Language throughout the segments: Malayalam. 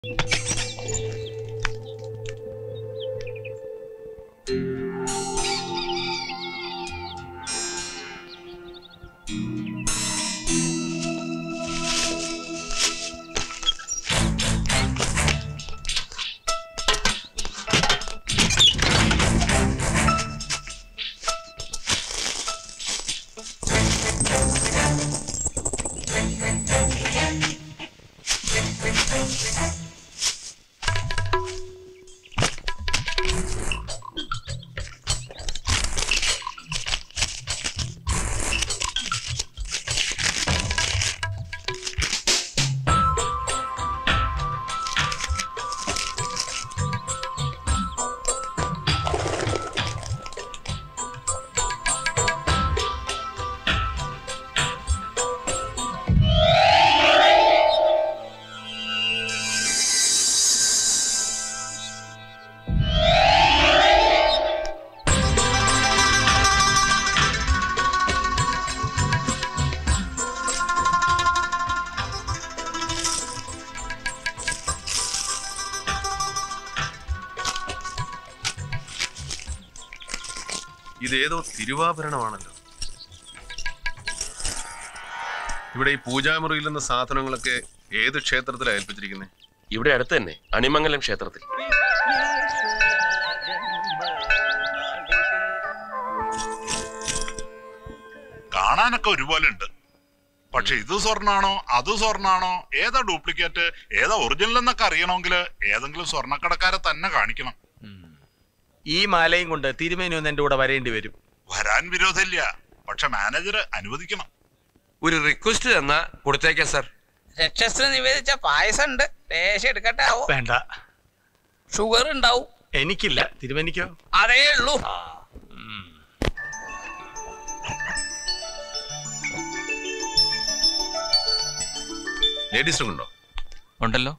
ഇതേതോ തിരുവാഭരണമാണല്ലോ ഇവിടെ ഈ പൂജാമുറിയിൽ നിന്ന് സാധനങ്ങളൊക്കെ ഏത് ക്ഷേത്രത്തിലാണ് ഏൽപ്പിച്ചിരിക്കുന്നത് ഇവിടെ അടുത്ത് തന്നെ അണിമംഗലം ക്ഷേത്രത്തിൽ കാണാനൊക്കെ ഒരുപോലെ ഉണ്ട് പക്ഷെ ഇത് സ്വർണ്ണാണോ അത് സ്വർണ്ണാണോ ഏതാ ഡ്യൂപ്ലിക്കേറ്റ് ഏതാ ഒറിജിനൽ എന്നൊക്കെ അറിയണമെങ്കിൽ ഏതെങ്കിലും സ്വർണ്ണക്കടക്കാരെ തന്നെ കാണിക്കണം ഈ മാലയും കൊണ്ട് തിരുമേനി ഒന്ന് എന്റെ കൂടെ വരേണ്ടി വരും വരാൻ വിരോധമില്ല പക്ഷെ മാനേജർ അനുവദിക്കണം ഒരു റിക്വസ്റ്റ് തന്നാ കൊടുത്തേക്കാം സാർ രക്ഷസിന് നിവേദിച്ച പായസം ഉണ്ട് ലേശം എടുക്കട്ടെ ആവോ വേണ്ട ഷുഗർ ഉണ്ടാവും എനിക്കില്ല തിരുമേനിക്കോ അതേ ഉള്ളൂ ലേഡീസ് ഉണ്ടോ ഉണ്ടല്ലോ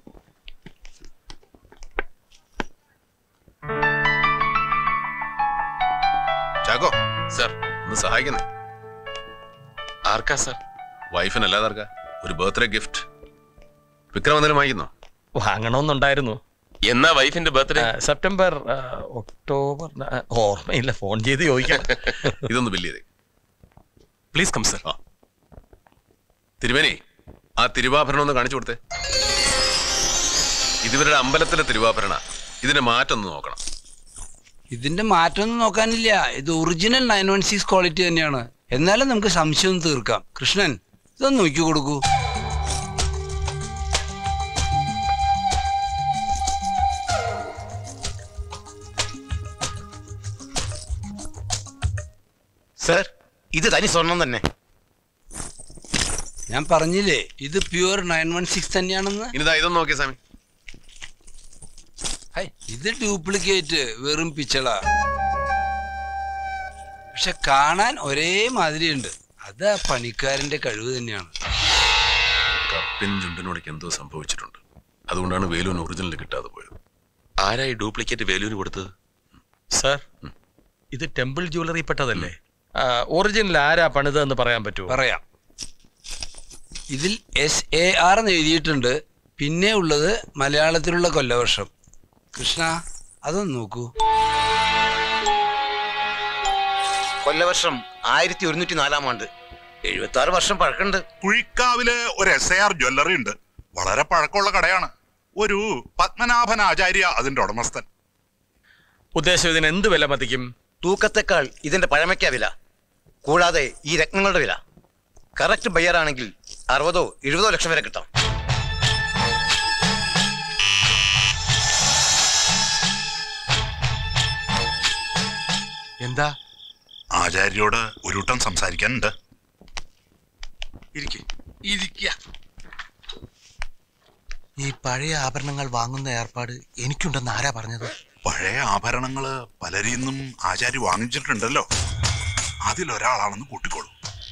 ചാക്കോ സർ ഒന്ന് സഹായിക്കുന്നേ ആർക്കാ സർ വൈഫിനല്ലാതെ ആർക്കാ ഒരു ബർത്ത്ഡേ ഗിഫ്റ്റ് വിക്രം എന്തെങ്കിലും വാങ്ങിക്കുന്നോ വാങ്ങണമെന്നുണ്ടായിരുന്നു എന്നാ വൈഫിന്റെ ബർത്ത്ഡേ ആ, സെപ്റ്റംബർ ആ, ഒക്ടോബർ ആ, ഓർമ്മയില്ല ഫോൺ ചെയ്ത് ചോദിക്കാം ഇതൊന്ന് ബില്ല് ചെയ്തേ പ്ലീസ് കം സർ ആ തിരുമേനി ആ തിരുവാഭരണം ഒന്ന് കാണിച്ചു കൊടുത്തേ ഇതിവരുടെ അമ്പലത്തിലെ തിരുവാഭരണ ഇതിന്റെ മാറ്റം ഒന്ന് നോക്കണം ഇതിന്റെ മാറ്റമൊന്നും നോക്കാനില്ല ഇത് original nine one six quality തന്നെയാണ് എന്നാലും നമുക്ക് സംശയം തീർക്കാം കൃഷ്ണൻ ഇതൊന്ന് നോക്കി കൊടുക്കൂ സർ ഇത് തനി സ്വർണം തന്നെ ഞാൻ പറഞ്ഞില്ലേ ഇത് പ്യുവർ നയൻ വൺ സിക്സ് തന്നെയാണെന്ന് ഇനിതാ ഇതൊന്ന് നോക്കിയേ സ്വാമി ഹൈ, ഇത് ഡ്യൂപ്ലിക്കേറ്റ് വെറും പിച്ചള പക്ഷെ കാണാൻ ഒരേ മാതിരിയുണ്ട് അത് ആ പണിക്കാരന്റെ കഴിവ് തന്നെയാണ് കപ്പിൻ ചുണ്ടിനോടേക്ക് എന്തോ സംഭവിച്ചിട്ടുണ്ട് അതുകൊണ്ടാണ് വേലൂന് ഒറിജിനൽ കിട്ടാതെ പോയത് ആരായി ഡ്യൂപ്ലിക്കേറ്റ് വാല്യൂന് കൊടുത്തത് സർ ഇത് ടെമ്പിൾ ജ്വല്ലറി പെട്ടതല്ലേ ഒറിജിനൽ ആരാ പണിതെന്ന് പറയാൻ പറ്റുമോ പറയാം ഇതിൽ എസ് എ ആർ എന്ന് എഴുതിയിട്ടുണ്ട് പിന്നെ ഉള്ളത് മലയാളത്തിലുള്ള കൊല്ലവർഷം കൃഷ്ണ അതൊന്ന് നോക്കൂ കൊല്ലവർഷം ആയിരത്തി ഒരുന്നൂറ്റി നാലാം ആണ്ട് എഴുപത്തി ആറ് വർഷം പഴക്കമുണ്ട് കുഴിക്കാവില് ഒരു എസ് എ ആർ ജ്വല്ലറി ഉണ്ട് വളരെ പഴക്കമുള്ള കടയാണ് ഒരു പത്മനാഭൻ ആചാര്യ അതിന്റെ ഉടമസ്ഥൻ ഉദ്ദേശം ഇതിന് എന്ത് വില മതിക്കും തൂക്കത്തെക്കാൾ ഇതിന്റെ പഴമയ്ക്കാ വില കൂടാതെ ഈ രത്നങ്ങളുടെ വില കറക്റ്റ് ബയ്യറാണെങ്കിൽ അറുപതോ എഴുപതോ ലക്ഷം വരെ കിട്ടാം എന്താ ആചാര്യോട് ഒരു വട്ടം സംസാരിക്കാനുണ്ട് ഇരിക്ക ഇരിക്ക ഈ പഴയ ആഭരണങ്ങൾ വാങ്ങുന്ന ഏർപ്പാട് എനിക്കുണ്ടെന്ന് ആരാ പറഞ്ഞത് പഴയ ആഭരണങ്ങള് പലരിൽ നിന്നും ആചാര്യ വാങ്ങിച്ചിട്ടുണ്ടല്ലോ അതിലൊരാളാണെന്ന് കൂട്ടിക്കോളൂ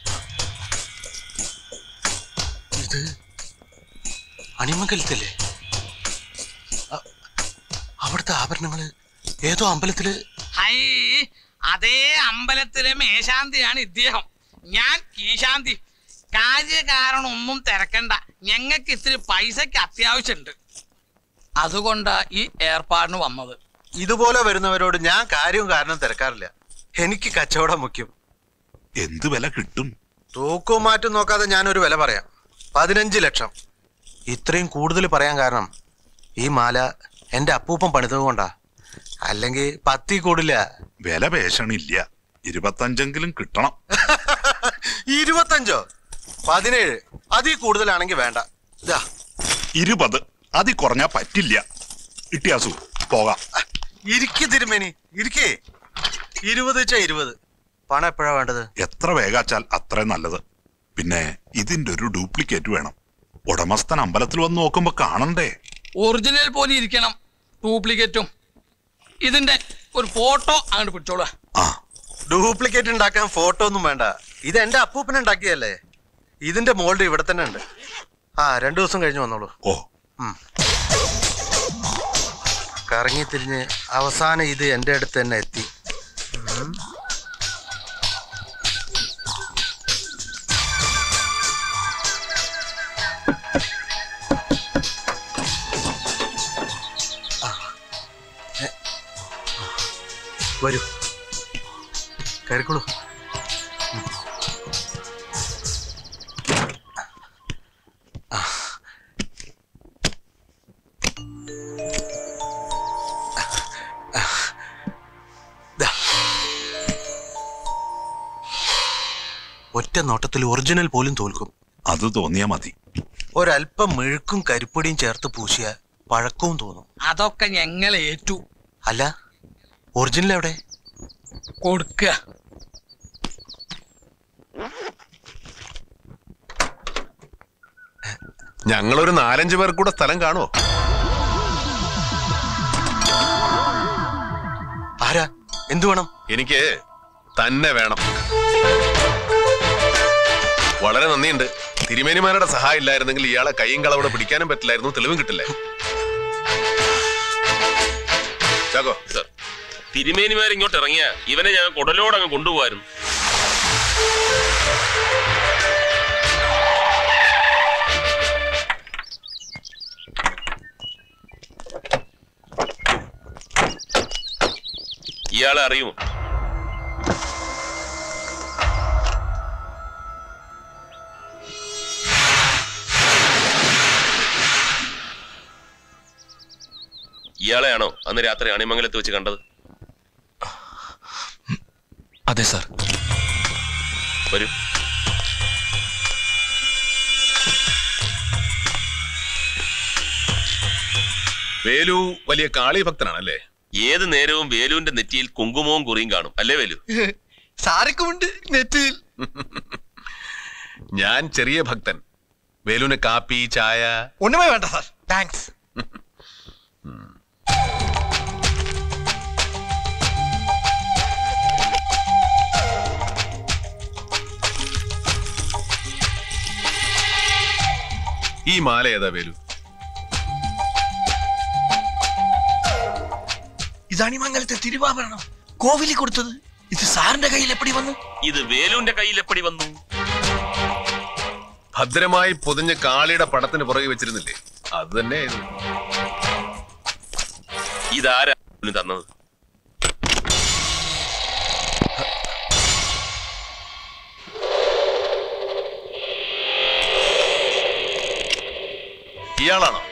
ഇത് അണിമംഗലത്തല്ലേ അ- അവിടുത്തെ ആഭരണങ്ങള് ഏതോ അമ്പലത്തില് ഹൈ അതേ അമ്പലത്തിലെ മേശാന്തിയാണ് ഇദ്ദേഹം ഞാൻ കീശാന്തി കാര്യകാരണം ഒന്നും തിരക്കണ്ട ഞങ്ങൾക്ക് ഇത്തിരി പൈസക്ക് അത്യാവശ്യമുണ്ട് അതുകൊണ്ടാ ഈ ഏർപ്പാടിന് വന്നത് ഇതുപോലെ വരുന്നവരോട് ഞാൻ കാര്യവും കാരണം തിരക്കാറില്ല എനിക്ക് കച്ചവടം മുഖ്യം എന്ത് വില കിട്ടും തൂക്കവും മാറ്റും നോക്കാതെ ഞാനൊരു വില പറയാം പതിനഞ്ച് ലക്ഷം ഇത്രയും കൂടുതൽ പറയാൻ കാരണം ഈ മാല എന്റെ അപ്പൂപ്പൻ പണിതത് കൊണ്ടാ അല്ലെങ്കിൽ പത്തി കൂടില്ല വില പേശണില്ല ഇരുപത്തഞ്ചെങ്കിലും കിട്ടണം ഇരുപത്തഞ്ചോ പതിനേഴ് അതിൽ കൂടുതലാണെങ്കിൽ വേണ്ട ഇതാ ഇരുപത് അതി കുറഞ്ഞാ പറ്റില്ല ഇട്ടിയാസു പോകാം ഇരിക്ക് തിരുമേനി ഇരിക്കേ ഇരുപത് വെച്ചാ ഇരുപത് പണം എപ്പോഴാ വേണ്ടത് എത്ര വേഗാച്ചാൽ അത്ര നല്ലത് പിന്നെ ഇതിന്റെ ഒരു ഡ്യൂപ്ലിക്കേറ്റ് വേണം ഉടമസ്ഥൻ അമ്പലത്തിൽ വന്ന് നോക്കുമ്പോ കാണണ്ടേ ഒറിജിനൽ പോലെ ഇരിക്കണം ഡ്യൂപ്ലിക്കേറ്റും ഇതിന്റെ ഒരു ഫോട്ടോ അങ്ങോട്ട് പിടിച്ചോളൂ ആ ഡ്യൂപ്ലിക്കേറ്റ് ഉണ്ടാക്കാൻ ഫോട്ടോ ഒന്നും വേണ്ട ഇത് എന്റെ അപ്പൂപ്പൻ ഉണ്ടാക്കിയല്ലേ ഇതിന്റെ മോൾഡ് ഇവിടെ തന്നെ ഉണ്ട് ആ രണ്ടു ദിവസം കഴിഞ്ഞ് വന്നോളൂ ഓ ഉം. കറങ്ങി തിരിഞ്ഞ് അവസാനം ഇത് എന്റെ അടുത്ത് തന്നെ എത്തി ഉം. ആ. എ. വരൂ കയറിക്കോളൂ ദാ. ഒറ്റ നോട്ടത്തിൽ ഒറിജിനൽ പോലും തോൽക്കും അത് തോന്നിയാ മതി ഒരല്പം മെഴുക്കും കരിപ്പൊടിയും ചേർത്ത് പൂശിയ പഴക്കവും തോന്നും അതൊക്കെ ഞങ്ങൾ ഏറ്റു അല്ല ഒറിജിനൽ എവിടെ കൊടുക്കുക ഞങ്ങളൊരു നാലഞ്ച് പേർ കൂടെ സ്ഥലം കാണുമോ ആരാ എന്തു വേണം എനിക്ക് തന്നെ വേണം വളരെ നന്ദിയുണ്ട് തിരുമേനിമാരുടെ സഹായം ഇല്ലായിരുന്നെങ്കിൽ ഇയാളെ കൈയും കളവിടെ പിടിക്കാനും പറ്റില്ലായിരുന്നു തെളിവും കിട്ടില്ല ചാക്കോ സർ തിരുമേനിമാർ ഇങ്ങോട്ട് ഇറങ്ങിയ ഇവനെ ഞാൻ കുടലോട് അങ്ങ് കൊണ്ടുപോകായിരുന്നു ഇയാളെ അറിയുമോ ഇയാളെയാണോ അന്ന് രാത്രി അണിമംഗലത്ത് വെച്ച് കണ്ടത് അതെ സാർ വരൂ വേലു വലിയ കാളി ഭക്തനാണല്ലേ ഏത് നേരവും വേലുവിന്റെ നെറ്റിയിൽ കുങ്കുമവും കുറിയും കാണും അല്ലേ വേലു സാരക്കുമുണ്ട് നെറ്റിൽ ഞാൻ ചെറിയ ഭക്തൻ വേലുവിന് കാപ്പി ചായ ഒന്നുമേ വേണ്ട സാർ താങ്ക്സ് ഈ മാല ഏതാ വേലു ഇതണിമംഗലത്തെ തിരുവാഭരണം കോവിലി കൊടുത്തത് ഇത് സാറിന്റെ കയ്യിൽ എപ്പടി വന്നു ഇത് വേലുവിന്റെ കയ്യിൽ എപ്പടി വന്നു ഭദ്രമായി പൊതിഞ്ഞ കാളിയുടെ പടത്തിന് പുറകെ വെച്ചിരുന്നില്ലേ അത് തന്നെ ഇത്. ഇതാരാ വേലുവിന് തന്നത് ഇയാളാണോ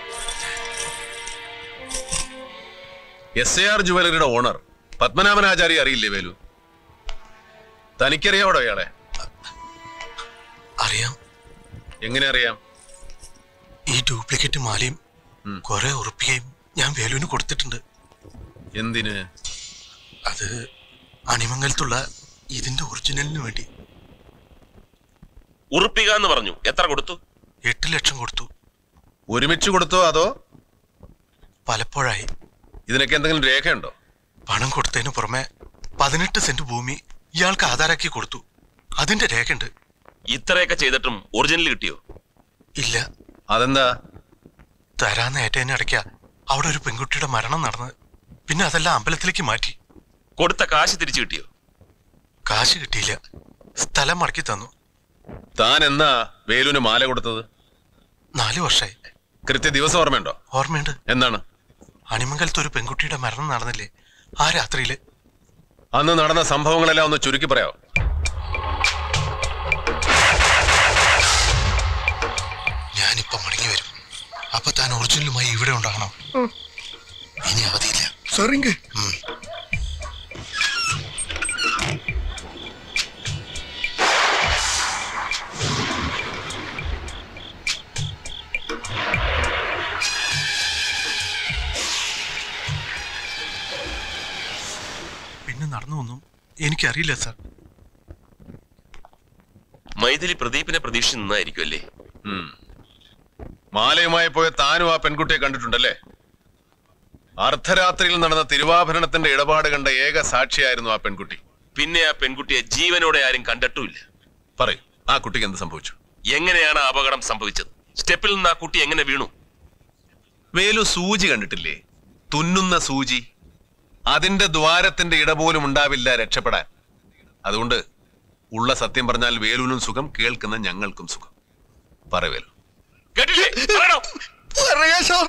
എസ് എ ആർ ജുവലറിയുടെ ഓണർ പത്മനാഭനാചാരി അറിയില്ലേ വേലു തനിക്കറിയാവടോ ഇയാളെ അറിയാം എങ്ങനെ അറിയാം ഈ ഡ്യൂപ്ലിക്കേറ്റ് മാലയും ഉം. കുറെ ഉറപ്പിക്കുകയും ഞാൻ വേലുവിന് കൊടുത്തിട്ടുണ്ട് എന്തിന് അത് അണിമംഗലത്തുള്ള ഇതിന്റെ ഒറിജിനലിന് വേണ്ടി ഉറുപ്പിക എന്ന് പറഞ്ഞു എത്ര കൊടുത്തു എട്ട് ലക്ഷം കൊടുത്തു ഒരുമിച്ച് കൊടുത്തോ അതോ പലപ്പോഴായി ഇതിനൊക്കെ എന്തെങ്കിലും രേഖയുണ്ടോ പണം കൊടുത്തതിന് പുറമെ പതിനെട്ട് സെന്റ് ഭൂമി ഇയാൾക്ക് ആധാരാക്കി കൊടുത്തു അതിന്റെ രേഖയുണ്ട് ഇത്രയൊക്കെ ചെയ്തിട്ടും ഒറിജിനൽ കിട്ടിയോ ഇല്ല അതെന്താ തരാന്ന് ഏറ്റതിന് ഇടയ്ക്ക അവിടെ ഒരു പെൺകുട്ടിയുടെ മരണം നടന്ന് പിന്നെ അതെല്ലാം അമ്പലത്തിലേക്ക് മാറ്റി കൊടുത്ത കാശ് തിരിച്ചു കിട്ടിയോ കാശ് കിട്ടിയില്ല സ്ഥലം മടക്കി തന്നു താൻ എന്നാ വേലുവിന് മാല കൊടുത്തത് നാലു വർഷമായി കൃത്യ ദിവസം ഓർമ്മയുണ്ടോ ഓർമ്മയുണ്ട് എന്താണ് അണിമംഗലത്ത് ഒരു പെൺകുട്ടിയുടെ മരണം നടന്നില്ലേ ആ രാത്രിയില് അന്ന് നടന്ന സംഭവങ്ങളെല്ലാം ഒന്ന് ചുരുക്കി പറയാമോ ഞാനിപ്പോ മടങ്ങി വരും അപ്പൊ താൻ ഒറിജിനലുമായി ഇവിടെ ഉണ്ടാകണം ഇനി അവധിയില്ല சரிங்க പിന്നെ നടന്നു ഒന്നും എനിക്കറിയില്ല സാർ മൈഥിലി പ്രദീപിനെ പ്രതീക്ഷിച്ച് നിന്നായിരിക്കും അല്ലേ ഉം. മാലയുമായി പോയ താനും ആ പെൺകുട്ടിയെ കണ്ടിട്ടുണ്ടല്ലേ അർദ്ധരാത്രിയിൽ നടന്ന തിരുവാഭരണത്തിന്റെ ഇടപാട് കണ്ട ഏക സാക്ഷിയായിരുന്നു ആ പെൺകുട്ടി പിന്നെ ആ പെൺകുട്ടിയെ ജീവനോടെ ആരും കണ്ടിട്ടുമില്ല പറയൂ ആ കുട്ടിക്ക് എന്ത് സംഭവിച്ചു എങ്ങനെയാണ് ആ അപകടം സംഭവിച്ചത് സ്റ്റെപ്പിൽ നിന്ന് ആ കുട്ടി എങ്ങനെ വീണു വേലു സൂചി കണ്ടിട്ടില്ലേ തുന്നുന്ന സൂചി അതിന്റെ ദ്വാരത്തിന്റെ ഇട പോലും ഉണ്ടാവില്ല രക്ഷപ്പെടാൻ അതുകൊണ്ട് ഉള്ള സത്യം പറഞ്ഞാൽ വേലുവിനും സുഖം കേൾക്കുന്ന ഞങ്ങൾക്കും സുഖം പറ വേലു കേട്ടില്ലേ പറയണോ പറയാ സാർ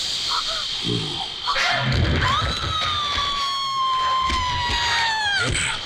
ആ